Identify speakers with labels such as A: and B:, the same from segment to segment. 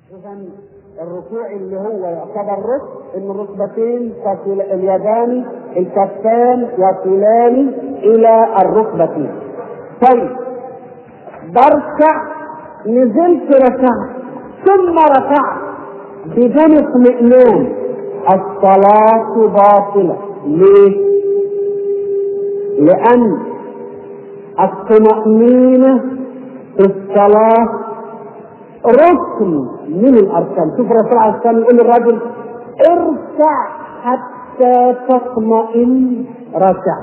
A: اذا الركوع اللي هو يعتبر ركن ان الركبتين تصل اليدان الكفان يصلان الى الركبتين طيب بركع نزلت ركعت ثم ركعت بدون اطمئنان الصلاة باطلة ليه؟ لأن الطمأنينة في الصلاة ركن من الأركان شوف الرسول عليه الصلاة والسلام يقول للرجل اركع حتى تطمئن ركع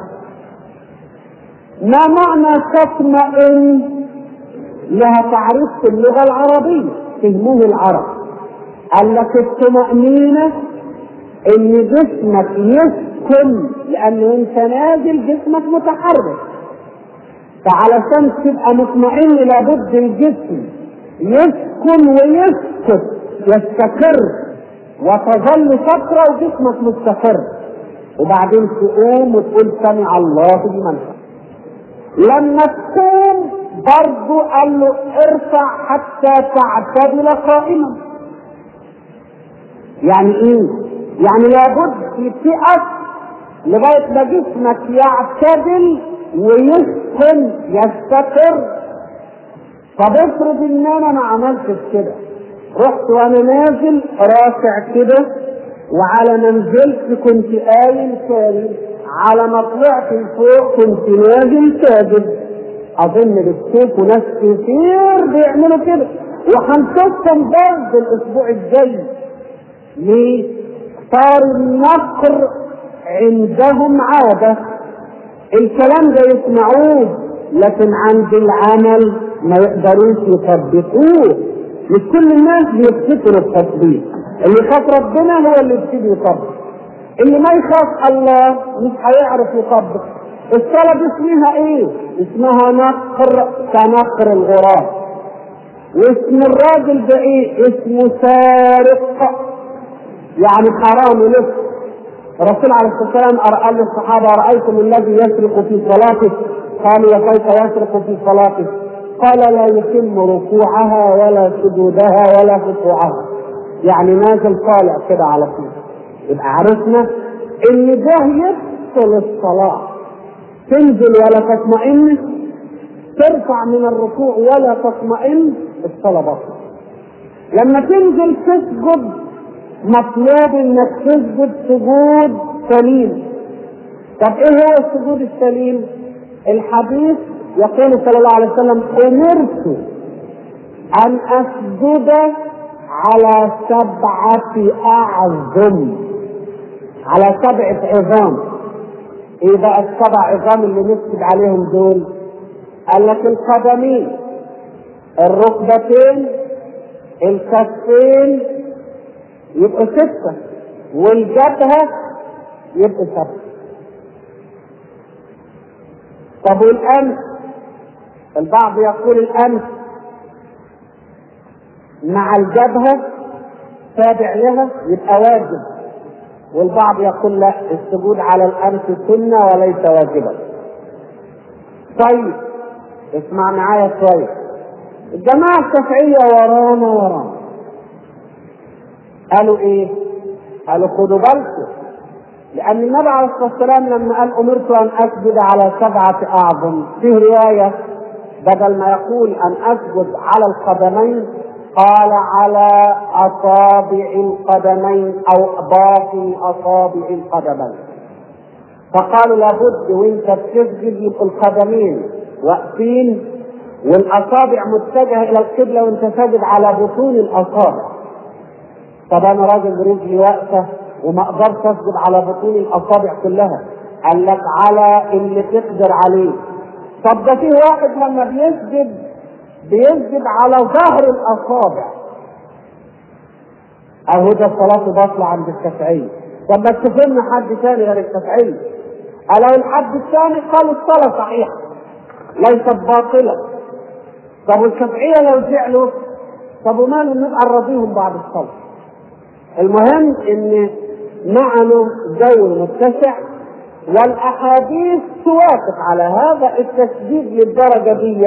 A: ما معنى تطمئن لها تعريف في اللغة العربية فهموه العرب قال لك الطمأنينة ان جسمك يسكن لانه انت نازل جسمك متحرك فعلشان تبقى مطمئن لابد الجسم يسكن ويسكت يستقر وتظل فترة وجسمك مستقر وبعدين تقوم وتقول سمع الله لمن لما تقوم برضو قال له ارفع حتى تعتدل قائما يعني ايه يعني لابد تقف لغايه ما جسمك يعتدل ويسكن يستقر طب افرض ان انا ما عملتش كده رحت وانا نازل رافع كده وعلى ما نزلت كنت قايم ساجد على ما طلعت لفوق كنت نازل ساجد اظن بتشوفوا ناس كتير بيعملوا كده وهنشوفهم برضه الاسبوع الجاي ليه؟ صار النقر عندهم عادة الكلام ده يسمعوه لكن عند العمل ما يقدروش يطبقوه مش كل الناس بيفتكروا التطبيق اللي يخاف ربنا هو اللي يبتدي يطبق اللي ما يخاف الله مش هيعرف يطبق الصلاة دي اسمها ايه؟ اسمها نقر كنقر الغراب واسم الراجل ده ايه؟ اسمه سارق يعني حرام له الرسول عليه الصلاه والسلام قال للصحابه ارايتم الذي يسرق في صلاته قالوا وكيف يسرق في صلاته قال لا يتم ركوعها ولا سجودها ولا خشوعها يعني نازل طالع كده على طول يبقى عرفنا ان ده يفصل الصلاه تنزل ولا تطمئن ترفع من الركوع ولا تطمئن الصلاه بطل لما تنزل تسجد مطلوب انك تسجد سجود سليم طب ايه هو السجود السليم الحديث يقول صلى الله عليه وسلم امرت ان اسجد على سبعة اعظم على سبعة عظام ايه بقى السبع عظام اللي نسجد عليهم دول قال لك القدمين الركبتين الكفين يبقوا ستة والجبهة يبقوا سبعة طب والأنف البعض يقول الأنف مع الجبهة تابع لها يبقى واجب والبعض يقول لا السجود على الأنف سنة وليس واجبا طيب اسمع معايا كويس الجماعة الشافعية ورانا ورانا قالوا ايه؟ قالوا خدوا بالكم لأن النبي عليه الصلاة والسلام لما قال أمرت أن أسجد على سبعة أعظم في رواية بدل ما يقول أن أسجد على القدمين قال على أصابع القدمين أو باطن أصابع القدمين فقالوا لابد وانت بتسجد يبقوا القدمين واقفين والاصابع متجهه الى القبله وانت ساجد على بطون الاصابع طب انا راجل رجلي واقفه وما اقدرش اسجد على بطون الاصابع كلها قال لك على اللي تقدر عليه طب ده في واحد لما بيسجد بيسجد على ظهر الاصابع اهو ده الصلاه باطله عند الشافعيه طب ما تشوف لنا حد ثاني غير الشافعيه قالوا الحد الثاني قالوا الصلاه صحيحه ليست باطله طب والشافعيه لو زعلوا طب وماله نبقى نراضيهم بعد الصلاه المهم ان نعمل جو متسع والاحاديث توافق على هذا التشديد للدرجه دي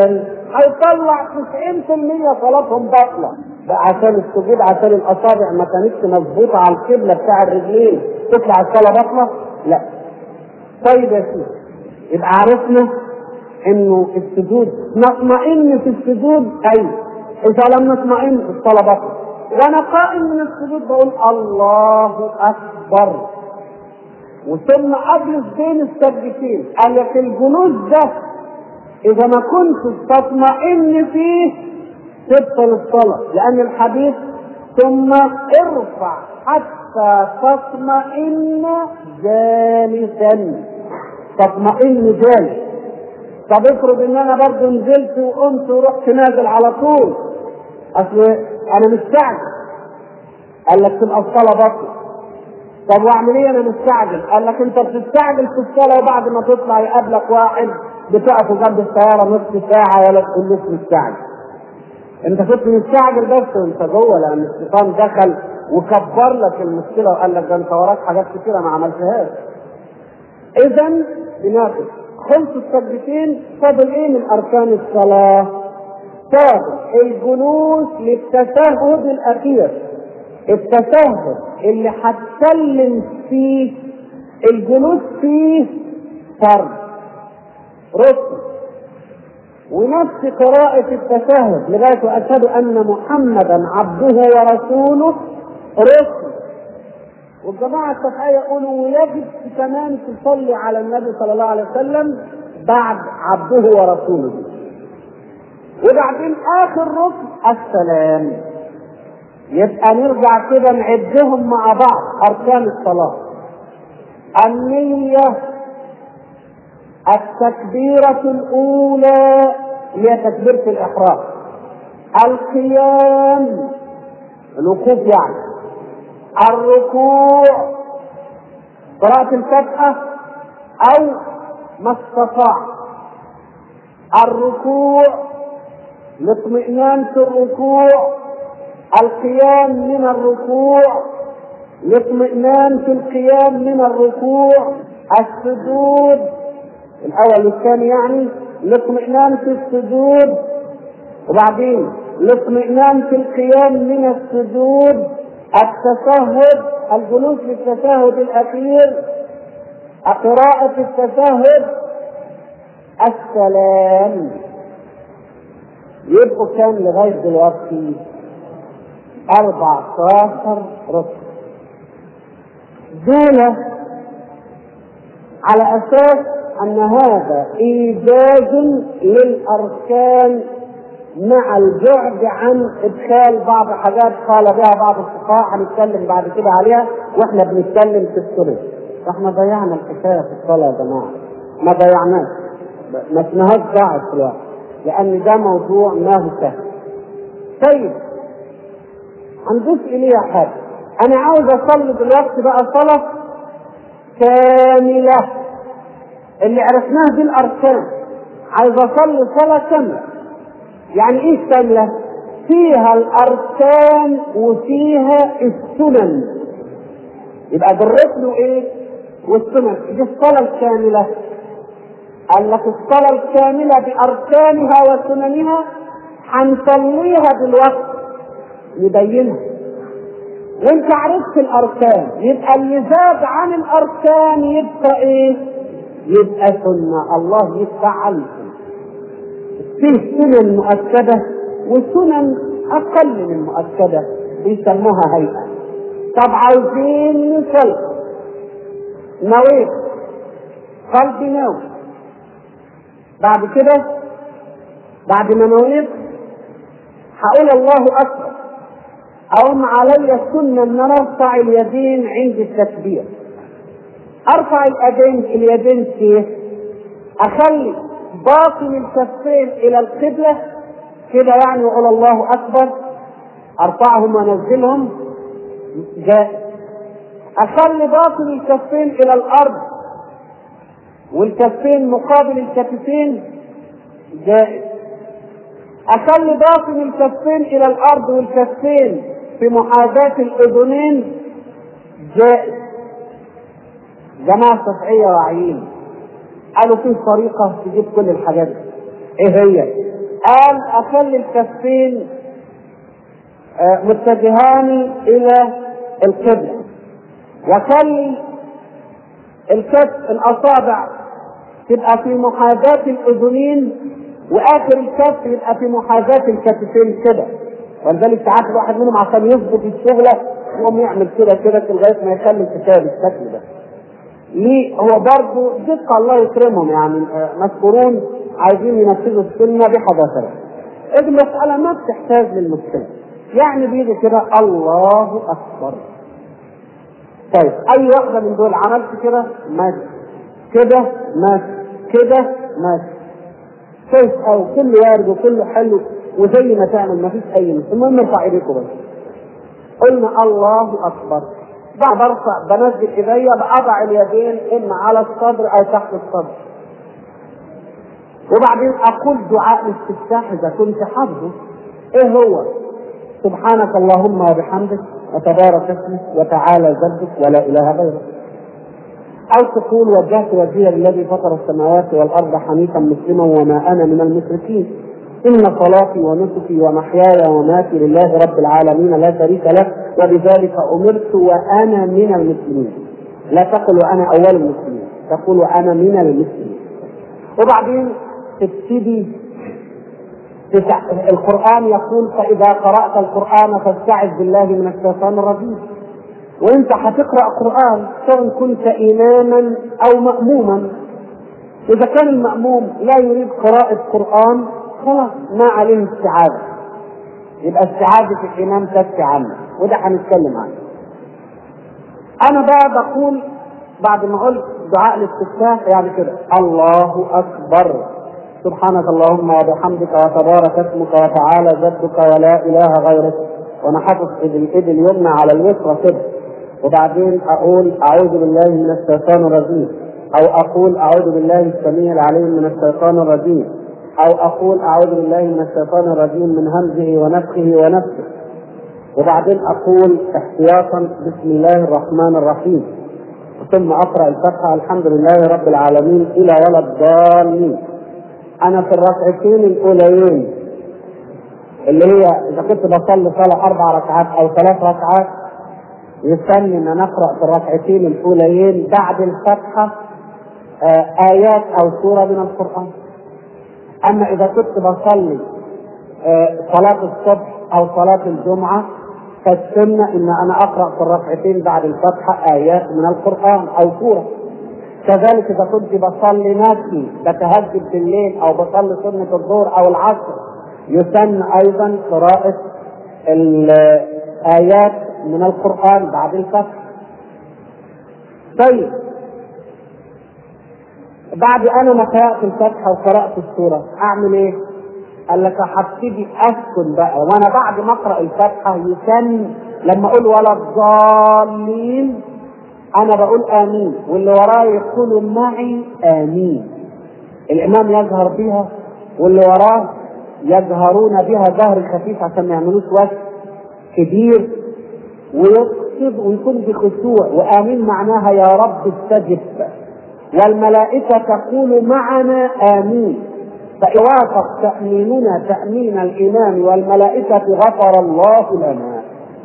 A: هيطلع 90% صلاتهم باطله ده عشان السجود عشان الاصابع ما كانتش مظبوطه على القبله بتاع الرجلين تطلع الصلاه باطله؟ لا. طيب يا سيدي يبقى عرفنا انه السجود نطمئن في السجود ايوه اذا لم نطمئن الصلاه باطله وانا قائم من السجود بقول الله اكبر وثم اجلس بين السجدتين قال لك الجلوس ده اذا ما كنتش تطمئن فيه تبطل الصلاه لان الحديث ثم ارفع حتى تطمئن جالسا تطمئن جالس طب افرض ان انا برضه نزلت وقمت ورحت نازل على طول اصل انا مستعجل قال لك تبقى الصلاه بطل طب واعمل ايه انا مستعجل قال لك انت بتستعجل في الصلاه وبعد ما تطلع يقابلك واحد بتقف جنب السياره نص ساعه ولا تقول لك مستعجل انت كنت مستعجل بس وانت جوه لان الشيطان دخل وكبر لك المشكله وقال لك ده انت وراك حاجات كتيره ما عملتهاش اذا بناخد خمس السجدتين فاضل ايه من اركان الصلاه؟ فاضل الجلوس للتشهد الاخير التشهد اللي هتسلم فيه الجلوس فيه فرض ركن ونفس قراءة التشهد لغاية وأشهد أن محمدا عبده ورسوله ركن والجماعة الشافعية يقولوا ويجب كمان تصلي على النبي صلى الله عليه وسلم بعد عبده ورسوله وبعدين آخر ركن السلام يبقى نرجع كده نعدهم مع بعض أركان الصلاة النية التكبيرة الأولى هي تكبيرة الإحرام القيام الوقوف يعني الركوع قراءة الفتحة أو ما استطاع الركوع الاطمئنان في الركوع القيام من الركوع الاطمئنان في القيام من الركوع السجود الاول والثاني يعني الاطمئنان في السجود وبعدين الاطمئنان في القيام من السجود التشهد الجلوس للتشهد الاخير قراءة التشهد السلام يبقوا كام لغاية دلوقتي 14 ركن دول على أساس أن هذا إيجاز للأركان مع البعد عن إدخال بعض حاجات قال بها بعض الفقهاء هنتكلم بعد كده عليها وإحنا بنتكلم في السنة فإحنا ضيعنا الحكاية في الصلاة يا جماعة ما ضيعناش ما اسمهاش ضاعت في الوقت لأن ده موضوع ما هو سهل طيب هنضيف إليها حاجة أنا عاوز أصلي دلوقتي بقى صلاة كاملة اللي عرفناه دي الأركان عايز أصلي صلاة كاملة يعني إيه كاملة؟ فيها الأركان وفيها السنن يبقى بالركن وإيه؟ والسنن دي الصلاة الكاملة قال لك الصلاة الكاملة بأركانها وسننها هنصليها دلوقتي يبينها وانت عرفت الاركان يبقى اللي زاد عن الاركان يبقى ايه يبقى سنة الله يفتح عنكم فيه سنن مؤكدة وسنن اقل من مؤكدة بيسموها هيئة طب عايزين نصلي نويت قلبي ناوي بعد كده بعد ما نويت هقول الله اكبر أقوم علي السنة أن أنا أرفع اليدين عند التكبير. أرفع اليدين اليدين كيف؟ أخلي باطن الكفين إلى القبلة كده يعني وأقول الله أكبر أرفعهم وأنزلهم جائز. أخلي باطن الكفين إلى الأرض والكفين مقابل الكتفين جائز. أخلي باطن الكفين إلى الأرض والكفين في محاذاة الأذنين جائز جماعة شافعية واعيين قالوا في طريقة تجيب كل الحاجات دي. إيه هي؟ قال اخلي الكفين آه، متجهان الى القبله وخلي الكف الاصابع تبقى في محاذاة الاذنين واخر الكف يبقى في محاذاة الكتفين كده ولذلك ساعات الواحد منهم عشان يظبط الشغله يقوم يعمل كده كده لغايه ما يخلي الكتاب بالشكل ده. ليه؟ هو برضه دقه الله يكرمهم يعني آه، مذكورون عايزين ينفذوا السنه بحذافيرها. المساله ما بتحتاج للمشكله. يعني بيجي كده الله اكبر. طيب اي واحده من دول عملت كده ماشي كده ماشي كده ماشي كويس قوي كله وارد وكله حلو وزي ما تعمل ما فيش اي مشكله المهم ارفع ايديكم بس قلنا الله اكبر بعد ارفع بنزل ايديا بأضع اليدين اما على الصدر او تحت الصدر وبعدين اقول دعاء الاستفتاح اذا كنت حافظه ايه هو سبحانك اللهم وبحمدك وتبارك اسمك وتعالى جدك ولا اله غيرك او تقول وجهت وجهي الذي فطر السماوات والارض حنيفا مسلما وما انا من المشركين ان صلاتي ونسكي ومحياي ومماتي لله رب العالمين لا شريك له وبذلك امرت وانا من المسلمين لا تقل وانا اول المسلمين تقول وانا من المسلمين وبعدين تبتدي تسع- القرآن يقول فإذا قرأت القرآن فاستعذ بالله من الشيطان الرجيم وانت هتقرأ قرآن سواء كنت إماما أو مأموما إذا كان المأموم لا يريد قراءة قرآن خلاص ما عليه استعاذة يبقى استعاذة الإمام تكفي عنه وده هنتكلم عنه أنا بقى بقول بعد ما قلت دعاء الاستفتاح يعني كده الله أكبر سبحانك اللهم وبحمدك وتبارك اسمك وتعالى جدك ولا اله غيرك وانا حاطط ايد الايد اليمنى على اليسرى كده وبعدين اقول اعوذ بالله من الشيطان الرجيم او اقول اعوذ بالله السميع العليم من الشيطان الرجيم او اقول اعوذ بالله من الشيطان الرجيم من همزه ونفخه ونفسه وبعدين اقول احتياطا بسم الله الرحمن الرحيم ثم اقرا الفاتحه الحمد لله رب العالمين الى ولا الضالين انا في الركعتين الاوليين اللي هي اذا كنت بصلي صلاه اربع ركعات او ثلاث ركعات يستني ان نقرا في الركعتين الاوليين بعد الفاتحه آه، ايات او سوره من القران اما اذا كنت بصلي آه، صلاه الصبح او صلاه الجمعه فالسنه ان انا اقرا في الركعتين بعد الفاتحه ايات من القران او سوره كذلك اذا كنت بصلي نفسي بتهجد بالليل او بصلي سنه الظهر او العصر يسن ايضا قراءه الايات من القران بعد الفتح طيب بعد انا ما قرات الفتحه وقرات السوره اعمل ايه؟ قال لك هبتدي اسكن بقى وانا بعد ما اقرا الفاتحه يسن لما اقول ولا الضالين انا بقول امين واللي وراي يقولوا معي امين الامام يجهر بها واللي وراه يجهرون بها جهر خفيف عشان ما يعملوش وقت كبير ويقصد ويكون بخشوع وامين معناها يا رب استجب والملائكه تقول معنا امين فإوافق تأميننا تأمين الإمام والملائكة غفر الله لنا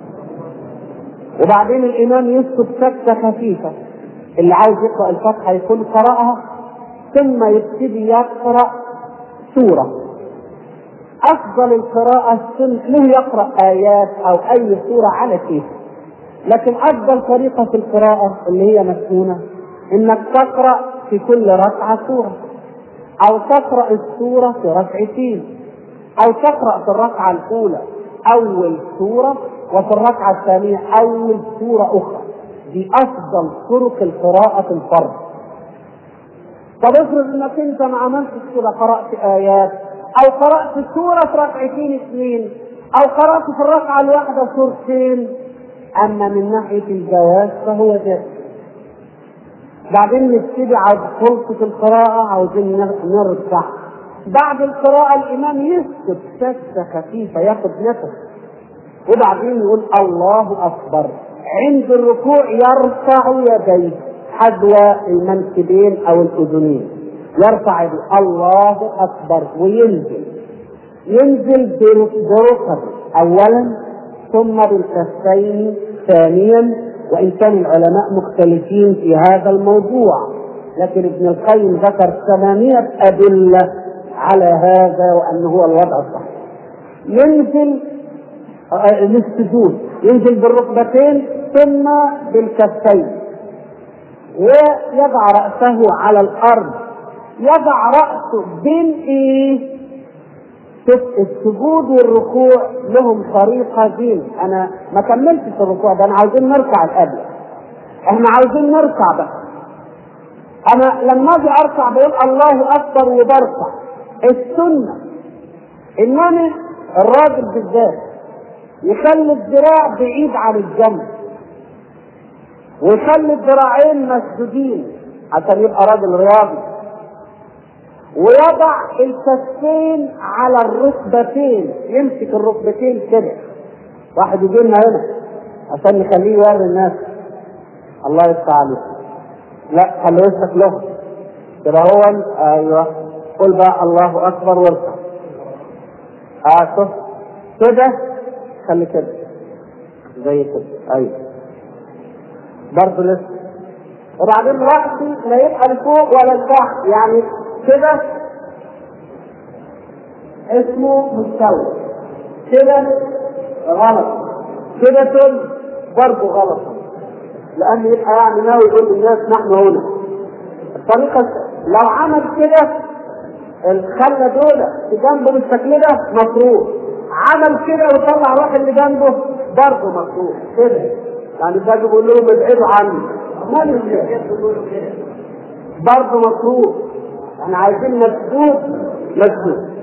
A: وبعدين الامام يسكت سكته خفيفه اللي عاوز يقرا الفاتحه يكون قراها ثم يبتدي يقرا سوره افضل القراءه السن له يقرا ايات او اي سوره على كيف لكن افضل طريقه في القراءه اللي هي مسنونه انك تقرا في كل ركعه سوره او تقرا السوره في ركعتين او تقرا في الركعه الاولى اول سوره وفي الركعة الثانية أول سورة أخرى دي أفضل طرق القراءة الفرد طب افرض انك انت ما عملتش كده قرأت آيات أو قرأت سورة في ركعتين اثنين أو قرأت في الركعة الواحدة سورتين أما من ناحية الجواز فهو جائز بعدين نبتدي على خلصة القراءة عاوزين نرجع بعد القراءة الإمام يسكت سكتة خفيفة ياخد نفس وبعدين يقول الله اكبر عند الركوع يرفع يديه حذو المنكبين او الاذنين يرفع يديه الله اكبر وينزل ينزل بركب اولا ثم بالكفين ثانيا وان كان العلماء مختلفين في هذا الموضوع لكن ابن القيم ذكر ثمانية أدلة على هذا وأنه هو الوضع الصحيح. ينزل للسجود ينزل بالركبتين ثم بالكفين ويضع رأسه على الأرض يضع رأسه بين إيه؟ شوف السجود والركوع لهم طريقة دين أنا ما كملتش الركوع ده أنا عاوزين نركع الأبل إحنا عاوزين نركع بس أنا لما أجي أركع بقول الله أكبر وبركع السنة إنما الراجل بالذات يخلي الذراع بعيد عن الجنب ويخلي الذراعين مسدودين عشان يبقى راجل رياضي ويضع الكفين على الركبتين يمسك الركبتين كده واحد يجي لنا هنا عشان نخليه يوري الناس الله يفتح عليك لا خليه يسلك له كده هو ايوه قل بقى الله اكبر واركع اه شوف كده خلي كده زي كده ايوه برضه لسه وبعدين رأسي لا يبقى لفوق ولا لتحت يعني كده اسمه مستوى كده غلط كده تل برضه غلط لأن يبقى يعني ناوي يقول للناس نحن هنا الطريقة لو عمل كده الخلة دول في جنبه بالشكل ده مكروه عمل كده وطلع روح اللي جنبه برضه مكروه كده يعني ده بيقول لهم ابعدوا عني ما برضه مكروه احنا عايزين مسدود مسدود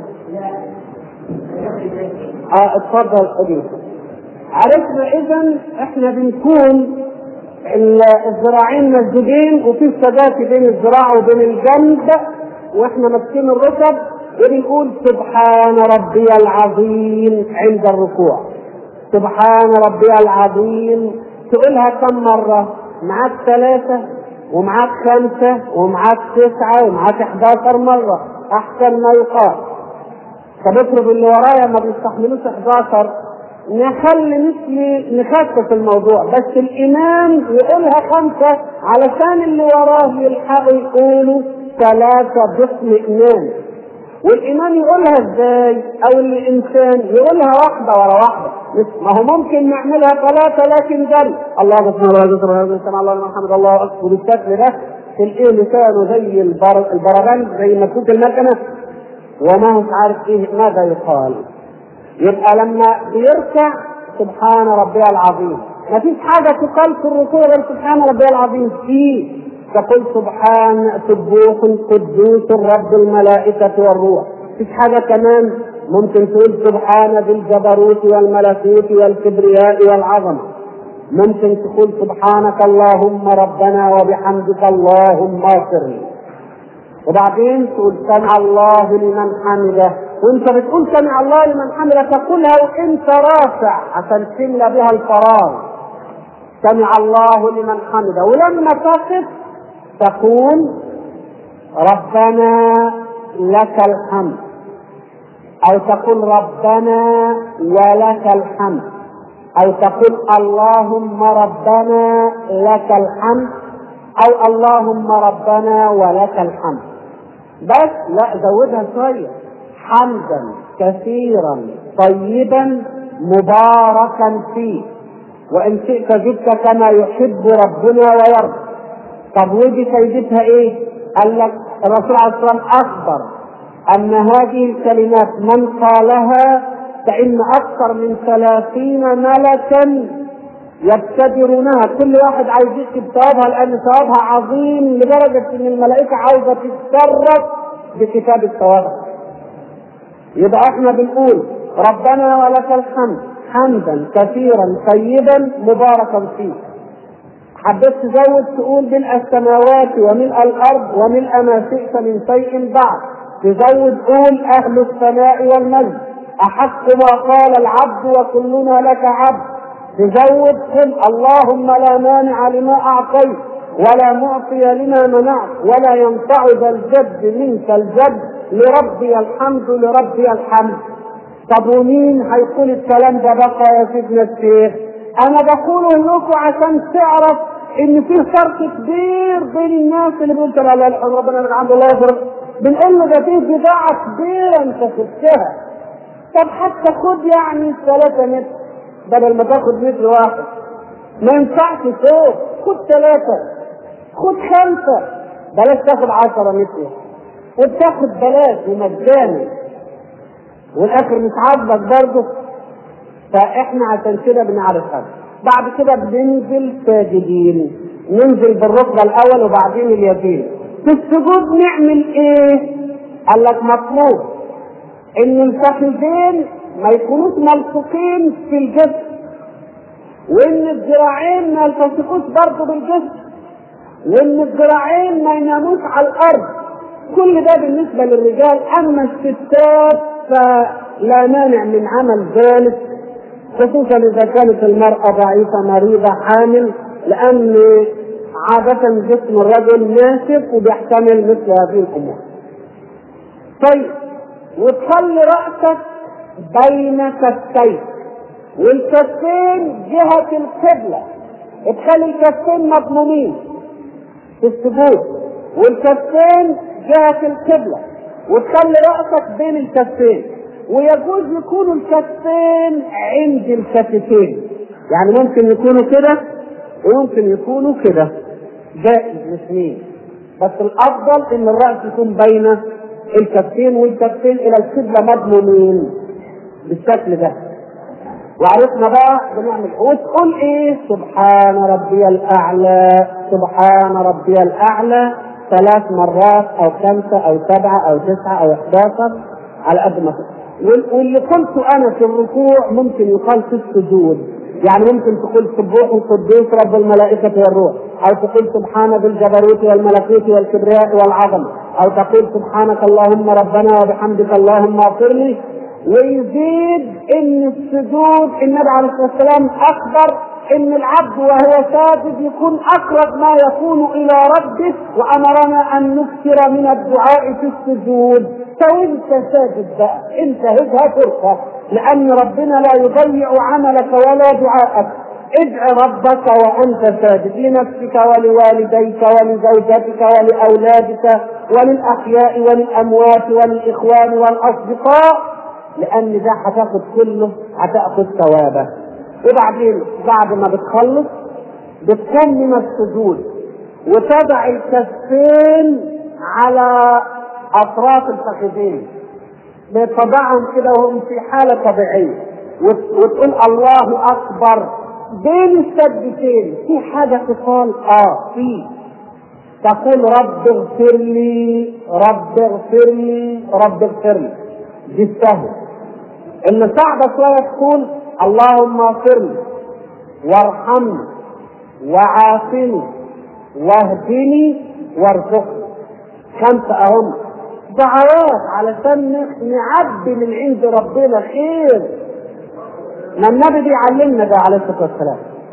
A: اه اتفضل حبيبي عرفنا اذا احنا بنكون الذراعين مسدودين وفي الثبات بين الذراع وبين الجنب واحنا ماسكين الركب وبنقول سبحان ربي العظيم عند الركوع سبحان ربي العظيم تقولها كم مرة معاك ثلاثة ومعاك خمسة ومعاك تسعة ومعاك 11 مرة أحسن ما يقال طب افرض اللي ورايا ما بيستحملوش 11 نخلي مثلي نخفف الموضوع بس الإمام يقولها خمسة علشان اللي وراه يلحقوا يقولوا ثلاثة باطمئنان والإمام يقولها ازاي؟ أو الإنسان يقولها واحدة ورا واحدة ما هو ممكن نعملها ثلاثة لكن جري الله أكبر الله أكبر الله أكبر الله محمد الله أكبر بالشكل ده تلاقيه لسانه زي البر... البرغل زي مكوك المكنة وما هو عارف إيه ماذا يقال يبقى لما بيركع سبحان ربي العظيم ما فيش حاجة تقال في الركوع غير سبحان ربي العظيم فيه تقول سبحان سبوح قدوس رب الملائكة والروح مفيش حاجة كمان ممكن تقول سبحان ذي الجبروت والملكوت والكبرياء والعظمة ممكن تقول سبحانك اللهم ربنا وبحمدك اللهم اغفر لي وبعدين تقول سمع الله لمن حمده وانت بتقول سمع الله لمن حمده تقولها وانت رافع عشان تملى بها الفراغ سمع الله لمن حمده ولما تقف تقول ربنا لك الحمد او تقول ربنا ولك الحمد او تقول اللهم ربنا لك الحمد او اللهم ربنا ولك الحمد بس لا زودها شويه حمدا كثيرا طيبا مباركا فيه وان شئت زدت كما يحب ربنا ويرضى طب ودي فايدتها ايه؟ قال لك الرسول عليه الصلاه والسلام اخبر ان هذه الكلمات من قالها فان اكثر من ثلاثين ملكا يبتدرونها كل واحد عايز يكتب ثوابها لان ثوابها عظيم لدرجه ان الملائكه عاوزه تتصرف بكتاب الثواب يبقى احنا بنقول ربنا ولك الحمد حمدا كثيرا طيبا مباركا فيه حبيت تزود تقول ملء السماوات وملء الارض وملء ما شئت من شيء بعد تزود قول اهل الثناء والمجد احق ما قال العبد وكلنا لك عبد تزود قل اللهم لا مانع لما اعطيت ولا معطي لما منعت ولا ينفع ذا الجد منك الجد لربي الحمد لربي الحمد طب ومين هيقول الكلام ده بقى يا سيدنا الشيخ انا بقوله لكم عشان تعرف ان في فرق كبير بين الناس اللي بيقول لا لا لا ربنا الحمد لله يغفر بنقول له ده في بضاعه كبيره انت شفتها طب حتى خد يعني ثلاثة متر بدل ما تاخد متر واحد ما ينفعش فوق خد ثلاثة خد خمسة بلاش تاخد عشرة متر وبتاخد بلاش ومجاني والاخر مش عاجبك برضه فاحنا عشان كده بنعرف هذا بعد كده بننزل ساجدين ننزل بالركبه الاول وبعدين اليدين في السجود نعمل ايه؟ قال لك مطلوب ان الفخذين ما يكونوش ملصقين في الجسم وان الذراعين ما يلتصقوش برضه بالجسم وان الذراعين ما يناموش على الارض كل ده بالنسبه للرجال اما الستات فلا مانع من عمل ذلك خصوصا اذا كانت المراه ضعيفه مريضه حامل لان عادة جسم الرجل ناشف وبيحتمل مثل هذه الامور. طيب وتخلي راسك بين كفيك والكفين جهة القبلة تخلي الكفين مضمومين في السجود والكفين جهة القبلة وتخلي رأسك بين الكفين ويجوز يكونوا الكفين عند الكتفين يعني ممكن يكونوا كده وممكن يكونوا كده جائز الاثنين بس الافضل ان الراس يكون بين الكفين والكفين الى القبله مضمومين بالشكل ده وعرفنا بقى بنعمل وتقول ايه سبحان ربي الاعلى سبحان ربي الاعلى ثلاث مرات او خمسه او سبعه او تسعه او 11 على قد ما واللي قلته انا في الركوع ممكن يقال في السجود يعني ممكن تقول سبوح القدوس رب الملائكة والروح أو تقول سبحان ذي الجبروت والملكوت والكبرياء والعظمة أو تقول سبحانك اللهم ربنا وبحمدك اللهم اغفر لي ويزيد ان السجود النبي عليه الصلاه والسلام اخبر ان العبد وهو ساجد يكون اقرب ما يكون الى ربه وامرنا ان نكثر من الدعاء في السجود فوانت ساجد بقى انتهزها فرصه لان ربنا لا يضيع عملك ولا دعاءك ادع ربك وانت ساجد لنفسك ولوالديك ولزوجتك ولاولادك وللاحياء وللاموات وللاخوان والاصدقاء لان ده هتاخد كله هتاخد ثوابه وبعدين بعد ما بتخلص بتقوم من السجود وتضع الكفين على اطراف الفخذين بتضعهم كده وهم في حاله طبيعيه وتقول الله اكبر بين السجدتين في حاجه تقال اه في تقول رب اغفر لي رب اغفر لي رب اغفر لي دي السهل اللي صعبه شويه تقول اللهم اغفر لي وارحمني وعافني واهدني وارزقني خمسه اهم دعوات علشان نعبي من عند ربنا خير ما النبي بيعلمنا ده عليه الصلاه والسلام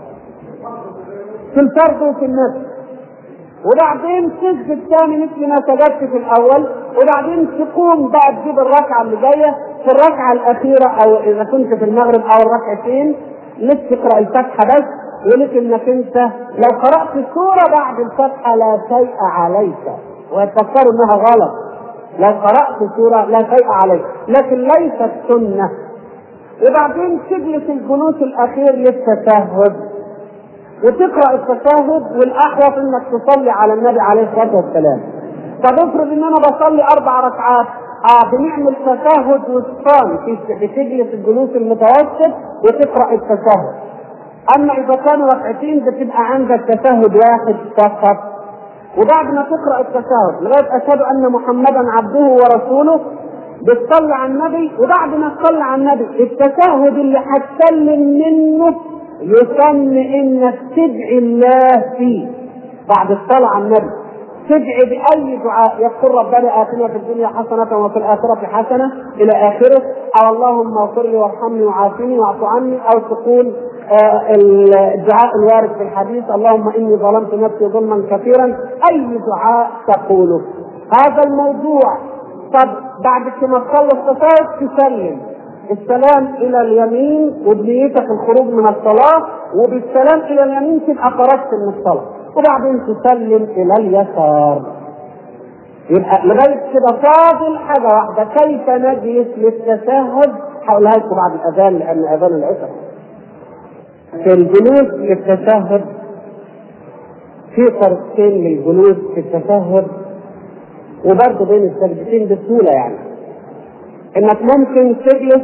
A: في الفرد وفي النفس وبعدين تسجد تاني مثل ما سجدت في الاول وبعدين تقوم بقى تجيب الركعه اللي جايه في الركعه الاخيره او اذا كنت في المغرب او الركعتين لك تقرا الفاتحه بس ولك انك انت لو قرات سوره بعد الفاتحه لا شيء عليك ويتفكروا انها غلط لو قرات سوره لا شيء عليك لكن ليست سنه وبعدين تجلس الجلوس الاخير للتشهد وتقرا التشهد والاحوط انك تصلي على النبي عليه الصلاه والسلام طب افرض ان انا بصلي اربع ركعات اه بنعمل تشهد وسطان بتجلس الجلوس المتوسط وتقرا التشهد اما اذا كانوا ركعتين بتبقى عندك تشهد واحد فقط وبعد ما تقرا التشهد لغايه اشهد ان محمدا عبده ورسوله بتصلي على النبي وبعد ما تصلي على النبي التشهد اللي هتسلم منه يسمى انك تدعي الله فيه بعد الصلاه على النبي تدعي باي دعاء يقول ربنا اتنا في الدنيا حسنه وفي الاخره حسنه الى اخره او اللهم اغفر لي وارحمني وعافني واعف عني او تقول آه الدعاء الوارد في الحديث اللهم اني ظلمت نفسي ظلما كثيرا اي دعاء تقوله هذا الموضوع طب بعد ما تخلص تشهد تسلم السلام الى اليمين وبنيتك الخروج من الصلاه وبالسلام الى اليمين تبقى خرجت من الصلاه وبعدين تسلم الى اليسار يبقى لغايه كده فاضل حاجه واحده كيف نجلس للتشهد هقولها لكم بعد الاذان لان اذان العشاء في الجلوس للتشهد في طريقتين للجلوس في التشهد وبرضه بين السجدتين بسهوله يعني انك ممكن تجلس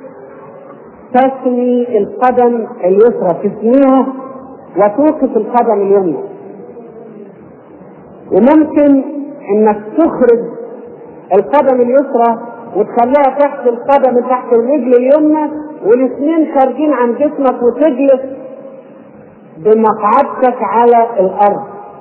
A: تثني القدم اليسرى تثنيها وتوقف القدم اليمنى وممكن انك تخرج القدم اليسرى وتخليها تحت القدم تحت الرجل اليمنى والاثنين خارجين عن جسمك وتجلس بمقعدتك على الارض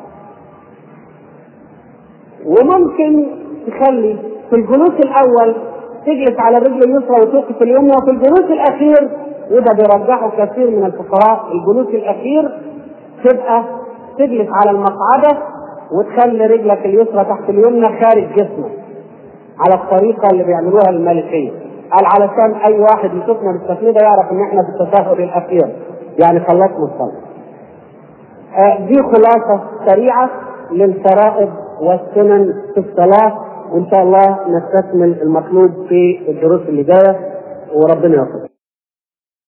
A: وممكن تخلي في الجلوس الاول تجلس على الرجل اليسرى وتوقف اليمنى وفي الجلوس الاخير وده بيرجحه كثير من الفقراء الجلوس الاخير تبقى تجلس على المقعده وتخلي رجلك اليسرى تحت اليمنى خارج جسمك على الطريقه اللي بيعملوها المالكيه قال علشان اي واحد يشوفنا بالتقليد يعرف ان احنا في التشهد الاخير يعني خلصنا الصلاه آه دي خلاصه سريعه للفرائض والسنن في الصلاه وان شاء الله نستكمل المطلوب في الدروس اللي جايه وربنا يوفقك